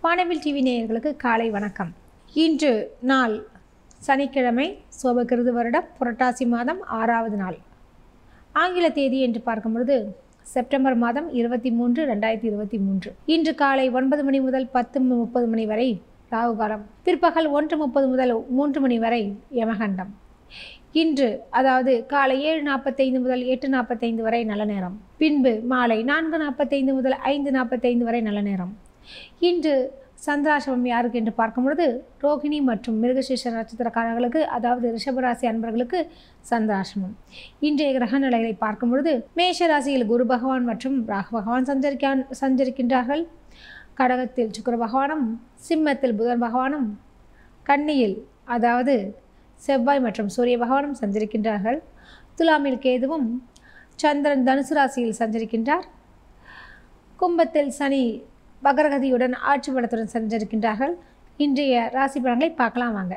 வானவில் டிவி நேயர்களுக்கு காலை வணக்கம் இன்று நாள் சனிக்கிழமை சோபகிருது வருடம் புரட்டாசி மாதம் ஆறாவது நாள் ஆங்கில தேதி என்று பார்க்கும் பொழுது செப்டம்பர் மாதம் இருபத்தி மூன்று ரெண்டாயிரத்தி இருபத்தி மூன்று இன்று காலை ஒன்பது மணி முதல் பத்து முப்பது மணி வரை ராகு காலம் பிற்பகல் ஒன்று முப்பது முதல் மூன்று மணி வரை யமகண்டம் இன்று அதாவது காலை ஏழு நாற்பத்தைந்து முதல் எட்டு நாற்பத்தைந்து வரை நல்ல நேரம் பின்பு மாலை நான்கு நாற்பத்தைந்து முதல் ஐந்து நாற்பத்தைந்து வரை நல்ல நேரம் இன்று சந்திராசிரமம் யாருக்கு என்று பார்க்கும் பொழுது ரோகிணி மற்றும் மிருகசீஷ நட்சத்திரக்காரர்களுக்கு அதாவது ரிஷபராசி அன்பர்களுக்கு சந்திராசிரமம் இன்றைய கிரக நிலைகளை பார்க்கும் பொழுது மேஷ ராசியில் குரு பகவான் மற்றும் ராகு பகவான் சஞ்சரிக்கான் சஞ்சரிக்கின்றார்கள் கடகத்தில் சுக்கிர பகவானும் சிம்மத்தில் புதன் பகவானும் கன்னியில் அதாவது செவ்வாய் மற்றும் சூரிய பகவானும் சஞ்சரிக்கின்றார்கள் துலாமில் கேதுவும் சந்திரன் தனுசு ராசியில் சஞ்சரிக்கின்றார் கும்பத்தில் சனி வக்ரகதியுடன் ஆட்சி பலத்துடன் சஞ்சரிக்கின்றார்கள் இன்றைய ராசி பலன்களை பார்க்கலாம் வாங்க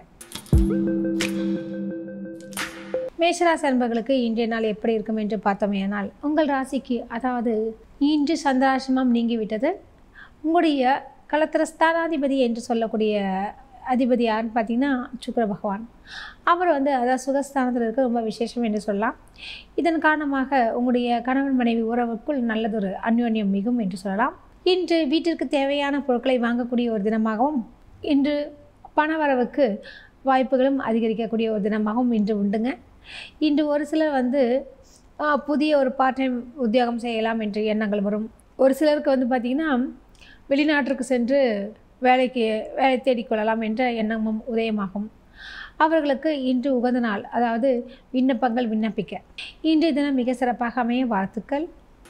மேஷராசி அன்பர்களுக்கு இன்றைய நாள் எப்படி இருக்கும் என்று பார்த்தோமேயானால் உங்கள் ராசிக்கு அதாவது இன்று சந்திராசிரமம் நீங்கிவிட்டது உங்களுடைய கலத்திரஸ்தானாதிபதி என்று சொல்லக்கூடிய அதிபதி யாருன்னு பார்த்தீங்கன்னா சுக்கர பகவான் அவர் வந்து அதாவது சுகஸ்தானத்தில் இருக்க ரொம்ப விசேஷம் என்று சொல்லலாம் இதன் காரணமாக உங்களுடைய கணவன் மனைவி உறவுக்குள் நல்லதொரு அந்யோன்யம் மிகும் என்று சொல்லலாம் இன்று வீட்டிற்கு தேவையான பொருட்களை வாங்கக்கூடிய ஒரு தினமாகவும் இன்று பணவரவுக்கு வாய்ப்புகளும் அதிகரிக்கக்கூடிய ஒரு தினமாகவும் இன்று உண்டுங்க இன்று ஒரு சிலர் வந்து ஆ, புதிய ஒரு பார்ட் டைம் உத்தியோகம் செய்யலாம் என்ற எண்ணங்கள் வரும் ஒரு சிலருக்கு வந்து பார்த்திங்கன்னா வெளிநாட்டிற்கு சென்று வேலைக்கு வேலை தேடிக்கொள்ளலாம் என்ற எண்ணமும் உதயமாகும் அவர்களுக்கு இன்று உகந்த நாள் அதாவது விண்ணப்பங்கள் விண்ணப்பிக்க இன்றைய தினம் மிக சிறப்பாக அமைய வாழ்த்துக்கள்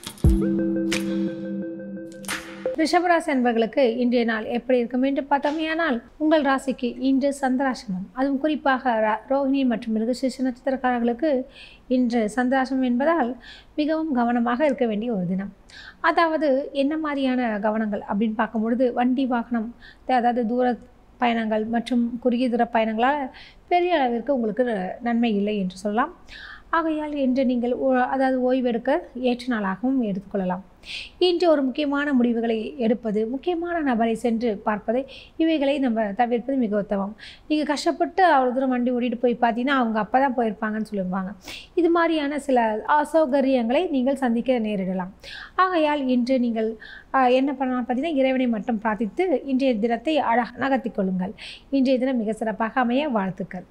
ரிஷபராசி அன்பர்களுக்கு இன்றைய நாள் எப்படி இருக்கும் என்று பார்த்தோமேயானால் உங்கள் ராசிக்கு இன்று சந்திராசிரமம் அதுவும் குறிப்பாக ரா- ரோகிணி மற்றும் மிருகசீஷ நட்சத்திரக்காரர்களுக்கு இன்று சந்திராசிரமம் என்பதால் மிகவும் கவனமாக இருக்க வேண்டிய ஒரு தினம் அதாவது என்ன மாதிரியான கவனங்கள் அப்படின்னு பார்க்கும் பொழுது வண்டி வாகனம் அதாவது தூர பயணங்கள் மற்றும் குறுகிய தூர பயணங்களால் பெரிய அளவிற்கு உங்களுக்கு நன்மை இல்லை என்று சொல்லலாம் ஆகையால் இன்று நீங்கள் ஓ- அதாவது ஓய்வெடுக்க ஏற்ற நாளாகவும் எடுத்துக்கொள்ளலாம் இன்று ஒரு முக்கியமான முடிவுகளை எடுப்பது முக்கியமான நபரை சென்று பார்ப்பதை இவைகளை நம்ம தவிர்ப்பது மிக உத்தமம் நீங்கள் கஷ்டப்பட்டு அவ்வளோ தூரம் வண்டி ஓட்டிட்டு போய் பார்த்தீங்கன்னா அவங்க அப்போ தான் போயிருப்பாங்கன்னு சொல்லுவாங்க இது மாதிரியான சில அசௌகரியங்களை நீங்கள் சந்திக்க நேரிடலாம் ஆகையால் இன்று நீங்கள் ஆஹ், என்ன பண்ணலாம் பார்த்தீங்கன்னா இறைவனை மட்டும் பிரார்த்தித்து இன்றைய தினத்தை அழக நகர்த்திக் கொள்ளுங்கள் இன்றைய தினம் மிக சிறப்பாக அமைய வாழ்த்துக்கள்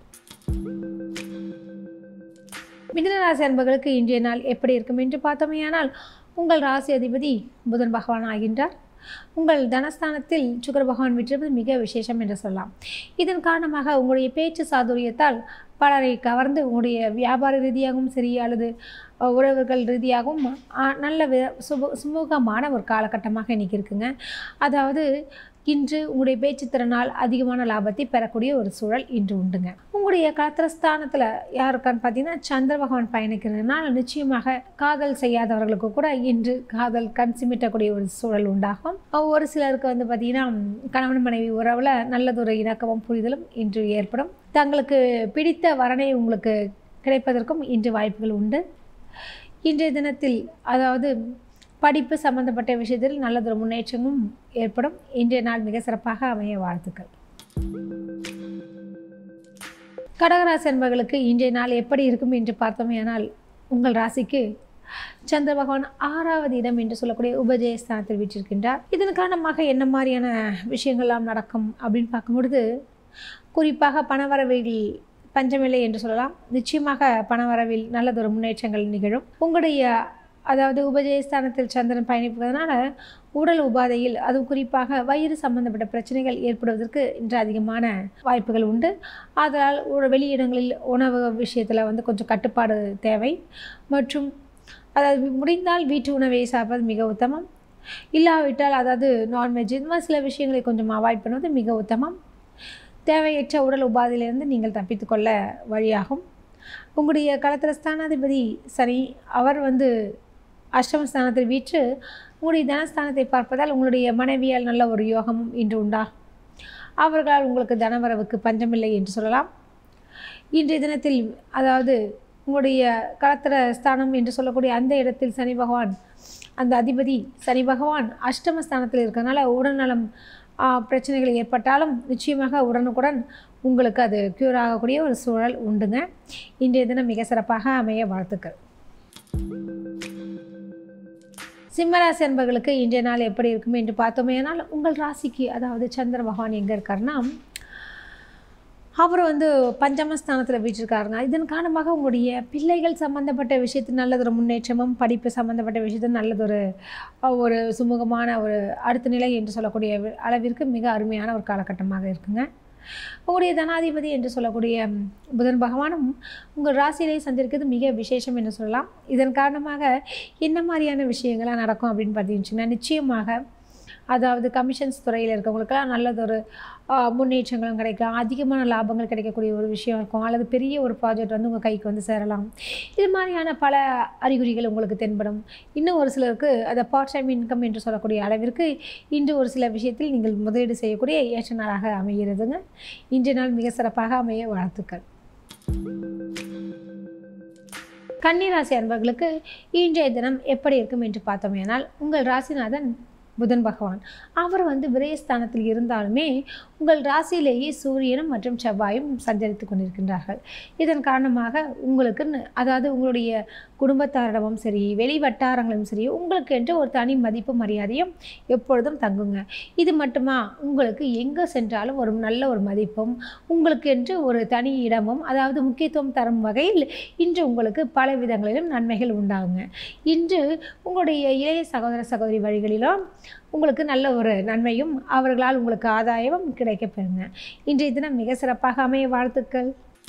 மிதனராசி அன்பர்களுக்கு இன்றைய நாள் எப்படி இருக்கும் என்று பார்த்தோமேயானால் உங்கள் ராசி அதிபதி புதன் பகவான் ஆகின்றார் உங்கள் தனஸ்தானத்தில் சுக்கர பகவான் விட்டிருப்பது மிக விசேஷம் என்று சொல்லலாம் இதன் காரணமாக உங்களுடைய பேச்சு சாதுரியத்தால் பலரை கவர்ந்து உங்களுடைய வியாபார ரீதியாகவும் சரி அல்லது அஹ், உறவுகள் ரீதியாகவும் அஹ், நல்ல வி- சுப சுமூகமான ஒரு காலகட்டமாக இன்றைக்கி இருக்குங்க அதாவது இன்று உங்களுடைய பேச்சு திறனால் அதிகமான லாபத்தை பெறக்கூடிய ஒரு சூழல் இன்று உண்டுங்க உங்களுடைய கலத்திரஸ்தானத்தில் யாருக்கான்னு பார்த்தீங்கன்னா சந்திர பகவான் பயணிக்கிறதுனால நிச்சயமாக காதல் செய்யாதவர்களுக்கு கூட இன்று காதல் கண் சிமிட்டக்கூடிய ஒரு சூழல் உண்டாகும் ஒரு சிலருக்கு வந்து பார்த்திங்கன்னா கணவன் மனைவி உறவில் நல்லதொரு இணக்கமும் புரிதலும் இன்று ஏற்படும் தங்களுக்கு பிடித்த வரனை உங்களுக்கு கிடைப்பதற்கும் இன்று வாய்ப்புகள் உண்டு இன்றைய தினத்தில் அதாவது படிப்பு சம்பந்தப்பட்ட விஷயத்தில் நல்லதொரு முன்னேற்றமும் ஏற்படும் இன்றைய நாள் மிக சிறப்பாக அமைய வாழ்த்துக்கள் கடகராசி என்பவர்களுக்கு இன்றைய நாள் எப்படி இருக்கும் என்று பார்த்தோமேயானால் உங்கள் ராசிக்கு சந்திர பகவான் ஆறாவது இடம் என்று சொல்லக்கூடிய உபஜயஸ்தானத்தில் வீற்றிருக்கின்றார் இதன் காரணமாக என்ன மாதிரியான விஷயங்கள்லாம் நடக்கும் அப்படின்னு பார்க்கும்பொழுது குறிப்பாக பணவரவில் பஞ்சமில்லை என்று சொல்லலாம் நிச்சயமாக பணவரவில் நல்லதொரு முன்னேற்றங்கள் நிகழும் உங்களுடைய அதாவது உபஜயஸ்தானத்தில் சந்திரன் பயணிப்பதனால உடல் உபாதையில் அதுவும் குறிப்பாக வயிறு சம்பந்தப்பட்ட பிரச்சனைகள் ஏற்படுவதற்கு இன்று அதிகமான வாய்ப்புகள் உண்டு ஆதலால் ஒரு வெளியிடங்களில் உணவு விஷயத்தில் வந்து கொஞ்சம் கட்டுப்பாடு தேவை மற்றும் அதாவது முடிந்தால் வீட்டு உணவை சாப்பிடுவது மிக உத்தமம் இல்லாவிட்டால் அதாவது நான்வெஜ் இந்த மாதிரி சில விஷயங்களை கொஞ்சம் அவாய்ட் பண்ணுவது மிக உத்தமம் தேவையற்ற உடல் உபாதையிலிருந்து நீங்கள் தப்பித்துக்கொள்ள வழியாகும் உங்களுடைய களத்திரஸ்தானாதிபதி சனி அவர் வந்து அஷ்டமஸ்தானத்தில் வீற்று உங்களுடைய தனஸ்தானத்தை பார்ப்பதால் உங்களுடைய மனைவியால் நல்ல ஒரு யோகமும் இன்று உண்டாகும் அவர்களால் உங்களுக்கு தனவரவுக்கு பஞ்சமில்லை என்று சொல்லலாம் இன்றைய தினத்தில் அதாவது உங்களுடைய களத்திர ஸ்தானம் என்று சொல்லக்கூடிய அந்த இடத்தில் சனி பகவான் அந்த அதிபதி சனி பகவான் அஷ்டமஸ்தானத்தில் இருக்கறனால உடல்நலம் ஆ, பிரச்சனைகள் ஏற்பட்டாலும் நிச்சயமாக உடனுக்குடன் உங்களுக்கு அது க்யூர் ஆகக்கூடிய ஒரு சூழல் உண்டுங்க இன்றைய தினம் மிக சிறப்பாக அமைய வாழ்த்துக்கள் சிம்மராசி அன்பர்களுக்கு இன்றைய நாள் எப்படி இருக்கும் என்று பார்த்தோமேனால் உங்கள் ராசிக்கு அதாவது சந்திர பகவான் எங்கே இருக்காருன்னா அவர் வந்து பஞ்சமஸ்தானத்தில் வீற்றிருக்காருங்க இதன் காரணமாக உங்களுடைய பிள்ளைகள் சம்மந்தப்பட்ட விஷயத்தில் நல்லதொரு முன்னேற்றமும் படிப்பு சம்மந்தப்பட்ட விஷயத்தில் நல்லதொரு அஹ், ஒரு சுமூகமான ஒரு அடுத்த நிலை என்று சொல்லக்கூடிய வி- அளவிற்கு மிக அருமையான ஒரு காலகட்டமாக இருக்குங்க உங்களுடைய தனாதிபதி என்று சொல்லக்கூடிய ம், புதன் பகவானும் உங்கள் ராசியிலே சந்திருக்கிறது மிக விசேஷம் என்று சொல்லலாம் இதன் காரணமாக என்ன மாதிரியான விஷயங்கள்லாம் நடக்கும் அப்படின்னு பார்த்தீங்கன்னா நிச்சயமாக அதாவது கமிஷன்ஸ் துறையில் இருக்கவங்களுக்கெல்லாம் நல்லதொரு ஆ, முன்னேற்றங்களும் கிடைக்கலாம் அதிகமான லாபங்கள் கிடைக்கக்கூடிய ஒரு விஷயம் இருக்கும் அல்லது பெரிய ஒரு ப்ராஜெக்ட் வந்து உங்கள் கைக்கு வந்து சேரலாம் இது மாதிரியான பல அறிகுறிகள் உங்களுக்கு தென்படும் இன்னும் ஒரு சிலருக்கு அதை பார்ட் டைம் இன்கம் என்று சொல்லக்கூடிய அளவிற்கு இன்று ஒரு சில விஷயத்தில் நீங்கள் முதலீடு செய்யக்கூடிய ஏற்ற நாளாக அமைகிறதுங்க இன்றைய நாள் மிக சிறப்பாக அமைய வாழ்த்துக்கள் கன்னிராசி அன்பர்களுக்கு இன்றைய தினம் எப்படி இருக்கும் என்று பார்த்தோமேனால் உங்கள் ராசிநாதன் புதன் பகவான் அவர் வந்து விரயஸ்தானத்தில் இருந்தாலுமே உங்கள் ராசியிலேயே சூரியனும் மற்றும் செவ்வாயும் சஞ்சரித்து கொண்டிருக்கின்றார்கள் இதன் காரணமாக உங்களுக்கு ந- அதாவது உங்களுடைய குடும்பத்தாரிடமும் சரி வெளி வட்டாரங்களும் சரி உங்களுக்கு என்று ஒரு தனி மதிப்பு மரியாதையும் எப்பொழுதும் தங்குங்க இது மட்டுமா உங்களுக்கு எங்கே சென்றாலும் ஒரு நல்ல ஒரு மதிப்பும் உங்களுக்கு என்று ஒரு தனி இடமும் அதாவது முக்கியத்துவம் தரும் வகையில் இன்று உங்களுக்கு பல விதங்களிலும் நன்மைகள் உண்டாகுங்க இன்று உங்களுடைய இளைய சகோதர சகோதரி வழிகளிலும் உங்களுக்கு நல்ல ஒரு நன்மையும் அவர்களால் உங்களுக்கு ஆதாயமும் கிடைக்கப் பெறுங்க இன்றைய தினம் மிக சிறப்பாக அமைய வாழ்த்துக்கள்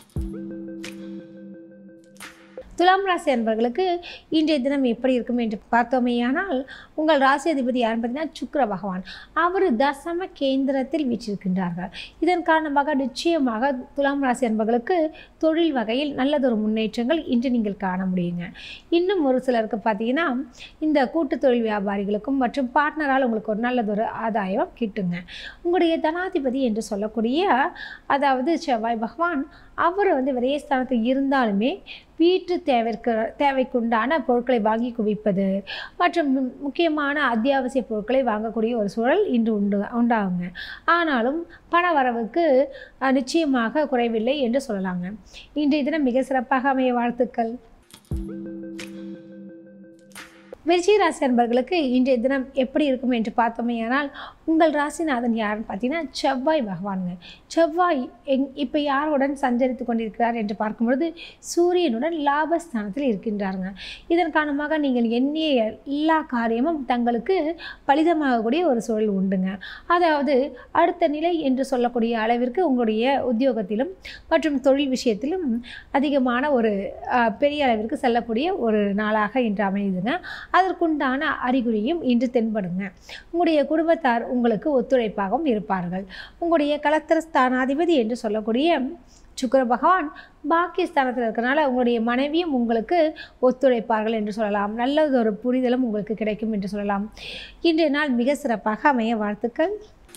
துலாம் ராசி அன்பர்களுக்கு இன்றைய தினம் எப்படி இருக்கும் என்று பார்த்தோமேயானால் உங்கள் ராசி அதிபதி யாருன்னு பார்த்தீங்கன்னா சுக்கிர பகவான் அவர் தசம கேந்திரத்தில் வீற்றிருக்கின்றார்கள் இதன் காரணமாக நிச்சயமாக துலாம் ராசி அன்பர்களுக்கு தொழில் வகையில் நல்லதொரு முன்னேற்றங்கள் இன்று நீங்கள் காண முடியுங்க இன்னும் ஒரு சிலருக்கு பார்த்தீங்கன்னா இந்த கூட்டு தொழில் வியாபாரிகளுக்கும் மற்றும் பார்ட்னரால் உங்களுக்கு ஒரு நல்லதொரு ஆதாயம் கிட்டுங்க உங்களுடைய தனாதிபதி என்று சொல்லக்கூடிய அதாவது செவ்வாய் பகவான் அவர் வந்து விரயஸ்தானத்தில் இருந்தாலுமே வீட்டு தேவைக்கு தேவைக்குண்டான பொருட்களை வாங்கி குவிப்பது மற்றும் மு- முக்கியமான அத்தியாவசிய பொருட்களை வாங்கக்கூடிய ஒரு சூழல் இன்று உண்டு உண்டாகுங்க ஆனாலும் பண வரவுக்கு அஹ், நிச்சயமாக குறைவில்லை என்று சொல்லலாங்க இன்றைய தினம் மிக சிறப்பாக அமைய வாழ்த்துக்கள் விருச்சிக ராசி அன்பர்களுக்கு இன்றைய தினம் எப்படி இருக்கும் என்று பார்த்தோமேயானால் உங்கள் ராசிநாதன் யாருன்னு பார்த்தீங்கன்னா செவ்வாய் பகவானுங்க செவ்வாய் எங் இப்போ யாருடன் சஞ்சரித்து கொண்டிருக்கிறார் என்று பார்க்கும்பொழுது சூரியனுடன் லாபஸ்தானத்தில் இருக்கின்றாருங்க இதன் காரணமாக நீங்கள் எண்ணிய எல்லா காரியமும் தங்களுக்கு பலிதமாகக்கூடிய ஒரு சூழல் உண்டுங்க அதாவது அடுத்த நிலை என்று சொல்லக்கூடிய அளவிற்கு உங்களுடைய உத்தியோகத்திலும் மற்றும் தொழில் விஷயத்திலும் அதிகமான ஒரு அஹ், பெரிய அளவிற்கு செல்லக்கூடிய ஒரு நாளாக இன்று அமையுதுங்க அதற்குண்டான அறிகுறியும் இன்று தென்படுங்க உங்களுடைய குடும்பத்தார் உங்களுக்கு ஒத்துழைப்பாகவும் இருப்பார்கள் உங்களுடைய கலத்திர ஸ்தானாதிபதி என்று சொல்லக்கூடிய சுக்கிர பகவான் பாக்கியஸ்தானத்தில் இருக்கிறனால உங்களுடைய மனைவியும் உங்களுக்கு ஒத்துழைப்பார்கள் என்று சொல்லலாம் நல்லதொரு புரிதலும் உங்களுக்கு கிடைக்கும் என்று சொல்லலாம் இன்றைய நாள் மிக சிறப்பாக அமைய வாழ்த்துக்கள்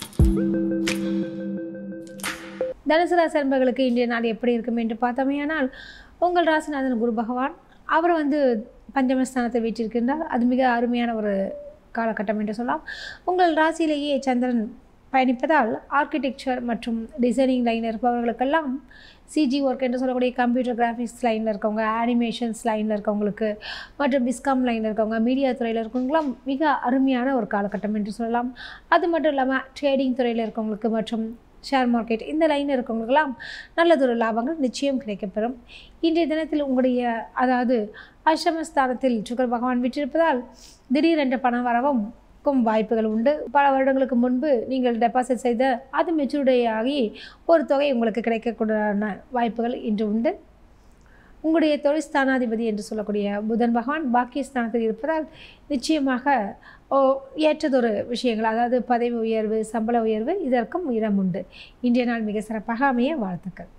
தனுசு ராசி அன்பர்களுக்கு இன்றைய நாள் எப்படி இருக்கும் என்று பார்த்தோமேயானால் உங்கள் ராசிநாதன் குரு பகவான் அவர் வந்து பஞ்சமஸ்தானத்தை வீற்றிருக்கின்றார் அது மிக அருமையான ஒரு காலகட்டம் என்று சொல்லலாம் உங்கள் ராசியிலேயே சந்திரன் பயணிப்பதால் ஆர்கிடெக்சர் மற்றும் டிசைனிங் லைன் இருப்பவர்களுக்கெல்லாம் சிஜி ஒர்க் என்று சொல்லக்கூடிய கம்ப்யூட்டர் கிராஃபிக்ஸ் லைனில் இருக்கவங்க அனிமேஷன்ஸ் லைனில் இருக்கவங்களுக்கு மற்றும் பிஸ்காம் லைனில் இருக்கவங்க மீடியா துறையில் இருக்கவங்களாம் மிக அருமையான ஒரு காலகட்டம் என்று சொல்லலாம் அது மட்டும் இல்லாமல் ட்ரேடிங் துறையில் இருக்கவங்களுக்கு மற்றும் ஷேர் மார்க்கெட் இந்த லைனில் இருக்கவங்களுக்கெல்லாம் நல்லதொரு லாபங்கள் நிச்சயம் கிடைக்கப்பெறும் இன்றைய தினத்தில் உங்களுடைய அதாவது அஷ்டமஸ்தானத்தில் சுக்கர பகவான் விட்டிருப்பதால் திடீரென்ற பண வரவும் க்கும் வாய்ப்புகள் உண்டு பல வருடங்களுக்கு முன்பு நீங்கள் டெபாசிட் செய்த அது மெச்சூரிட்டி ஆகி ஒரு தொகை உங்களுக்கு கிடைக்கக்கூடான வாய்ப்புகள் இன்று உண்டு உங்களுடைய தொழில் ஸ்தானாதிபதி என்று சொல்லக்கூடிய புதன் பகவான் பாக்கியஸ்தானத்தில் இருப்பதால் நிச்சயமாக ஓ ஏற்றதொரு விஷயங்கள் அதாவது பதவி உயர்வு சம்பள உயர்வு இதற்கும் இடம் உண்டு இன்றைய நாள் மிக சிறப்பாக அமைய வாழ்த்துக்கள்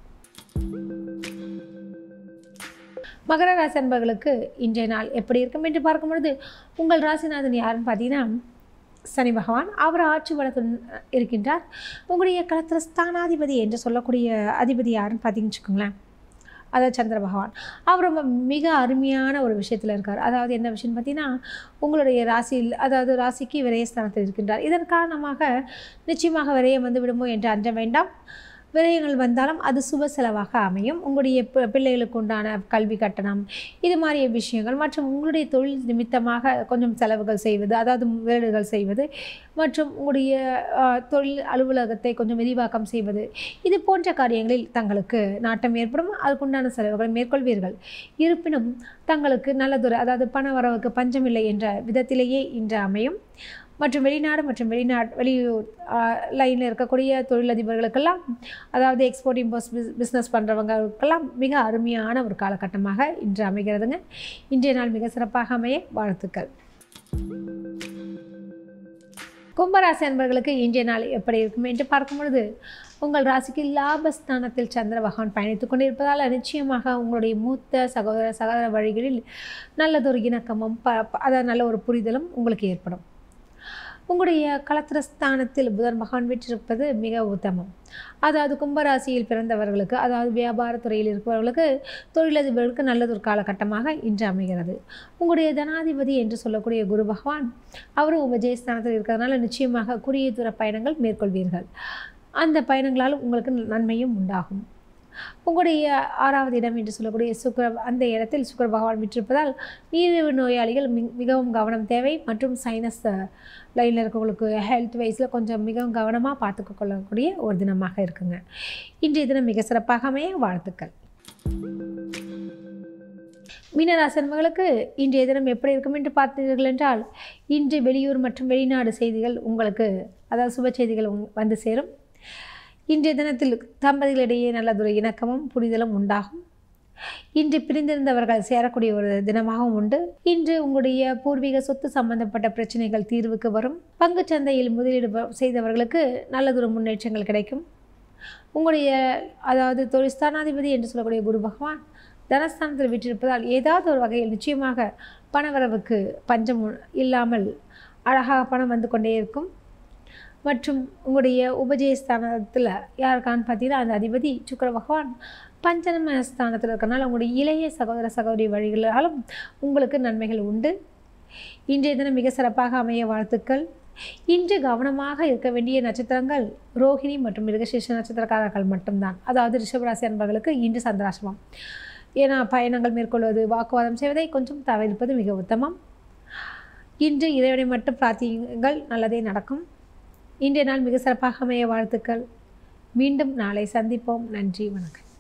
மகர ராசி அன்பர்களுக்கு இன்றைய நாள் எப்படி இருக்கும் என்று பார்க்கும் பொழுது உங்கள் ராசிநாதன் யாருன்னு பார்த்தீங்கன்னா சனி பகவான் அவர் ஆட்சி வளத்துடன் இருக்கின்றார் உங்களுடைய கலத்திர ஸ்தானாதிபதி என்று சொல்லக்கூடிய அதிபதி யாருன்னு பார்த்தீங்கன்னு வச்சுக்கோங்களேன் அதாவது சந்திர பகவான் அவர் ரொம்ப மிக அருமையான ஒரு விஷயத்தில் இருக்கார் அதாவது என்ன விஷயம்னு பார்த்தீங்கன்னா உங்களுடைய ராசியில் அதாவது ராசிக்கு விரயஸ்தானத்தில் இருக்கின்றார் இதன் காரணமாக நிச்சயமாக விரயம் வந்து விடுமோ என்று அஞ்ச வேண்டாம் விரயங்கள் வந்தாலும் அது சுப செலவாக அமையும் உங்களுடைய பி- பிள்ளைகளுக்கு உண்டான கல்வி கட்டணம் இது மாதிரிய விஷயங்கள் மற்றும் உங்களுடைய தொழில் நிமித்தமாக கொஞ்சம் செலவுகள் செய்வது அதாவது முதலீடுகள் செய்வது மற்றும் உங்களுடைய ஆஹ், தொழில் அலுவலகத்தை கொஞ்சம் விரிவாக்கம் செய்வது இது போன்ற காரியங்களில் தங்களுக்கு நாட்டம் ஏற்படும் அதுக்குண்டான செலவுகளை மேற்கொள்வீர்கள் இருப்பினும் தங்களுக்கு நல்லதொரு அதாவது பண வரவுக்கு பஞ்சமில்லை என்ற விதத்திலேயே இன்று அமையும் மற்றும் வெளிநாடு மற்றும் வெளிநாடு வெளியூர் லைனில் இருக்கக்கூடிய தொழிலதிபர்களுக்கெல்லாம் அதாவது எக்ஸ்போர்ட் இம்போர்ட் பிஸ்னஸ் பண்ணுறவங்களுக்கெல்லாம் மிக அருமையான ஒரு காலகட்டமாக இன்று அமைகிறதுங்க இன்றைய நாள் மிக சிறப்பாக அமைய வாழ்த்துக்கள் கும்பராசி அன்பர்களுக்கு இன்றைய நாள் எப்படி இருக்கும் என்று பார்க்கும் பொழுது உங்கள் ராசிக்கு லாபஸ்தானத்தில் சந்திர பகவான் பயணித்துக் கொண்டிருப்பதால் நிச்சயமாக உங்களுடைய மூத்த சகோதர சகோதர வழிகளில் நல்லதொரு இணக்கமும் ப ப- அதாவது நல்ல ஒரு புரிதலும் உங்களுக்கு ஏற்படும் உங்களுடைய களத்திரஸ்தானத்தில் புதன் மகான் வீற்றிருப்பது மிக உத்தமம் அதாவது கும்பராசியில் பிறந்தவர்களுக்கு அதாவது வியாபாரத் துறையில் இருப்பவர்களுக்கு தொழிலதிபர்களுக்கு நல்லதொரு காலகட்டமாக இன்று அமைகிறது உங்களுடைய தனாதிபதி என்று சொல்லக்கூடிய குரு பகவான் அவரும் உபஜயஸ்தானத்தில் இருக்கிறதுனால நிச்சயமாக குறுகிய தூர பயணங்கள் மேற்கொள்வீர்கள் அந்த பயணங்களால் உங்களுக்கு நன்மையும் உண்டாகும் உங்களுடைய ஆறாவது இடம் என்று சொல்லக்கூடிய சுக்கர அந்த இடத்தில் சுக்கர பகவான் விற்றிருப்பதால் நீரிழிவு நோயாளிகள் மி- மிகவும் கவனம் தேவை மற்றும் சைனஸ் லைனில் இருக்கவங்களுக்கு ஹெல்த் வைஸில் கொஞ்சம் மிகவும் கவனமாக பார்த்துக்க கொள்ளக்கூடிய ஒரு தினமாக இருக்குங்க இன்றைய தினம் மிக சிறப்பாக அமைய வாழ்த்துக்கள் மீனராசன்மகளுக்கு இன்றைய தினம் எப்படி இருக்கும் என்று பார்த்தீர்கள் என்றால் இன்று வெளியூர் மற்றும் வெளிநாடு செய்திகள் உங்களுக்கு அதாவது சுப செய்திகள் உங்- வந்து சேரும் இன்றைய தினத்தில் தம்பதிகளிடையே நல்லதொரு இணக்கமும் புரிதலும் உண்டாகும் இன்று பிரிந்திருந்தவர்கள் சேரக்கூடிய ஒரு தினமாகவும் உண்டு இன்று உங்களுடைய பூர்வீக சொத்து சம்பந்தப்பட்ட பிரச்சனைகள் தீர்வுக்கு வரும் பங்குச் சந்தையில் முதலீடு ப- செய்தவர்களுக்கு நல்லதொரு முன்னேற்றங்கள் கிடைக்கும் உங்களுடைய அதாவது தொழில் ஸ்தானாதிபதி என்று சொல்லக்கூடிய குரு பகவான் தனஸ்தானத்தில் விட்டிருப்பதால் ஏதாவது ஒரு வகையில் நிச்சயமாக பணவரவுக்கு பஞ்சம் உ- இல்லாமல் அழகாக பணம் வந்து கொண்டே இருக்கும் மற்றும் உங்களுடைய உபஜயஸ்தானத்தில் யாருக்கான்னு பார்த்தீங்கன்னா அந்த அதிபதி சுக்கிர பகவான் பஞ்சம ஸ்தானத்தில் இருக்கறனால உங்களுடைய இளைய சகோதர சகோதரி வழிகளாலும் உங்களுக்கு நன்மைகள் உண்டு இன்றைய தினம் மிக சிறப்பாக அமைய வாழ்த்துக்கள் இன்று கவனமாக இருக்க வேண்டிய நட்சத்திரங்கள் ரோஹிணி மற்றும் மிருகசீஷ நட்சத்திரக்காரர்கள் மட்டும்தான் அதாவது ரிஷபராசி அன்பர்களுக்கு இன்று சந்திராசிரமம் ஏன்னா பயணங்கள் மேற்கொள்வது வாக்குவாதம் செய்வதை கொஞ்சம் தவிர்ப்பது மிக உத்தமம் இன்று இறைவனை மட்டும் பிரார்த்தியுங்கள் நல்லதே நடக்கும் இன்றைய நாள் மிக சிறப்பாக அமைய வாழ்த்துக்கள் மீண்டும் நாளை சந்திப்போம் நன்றி வணக்கம்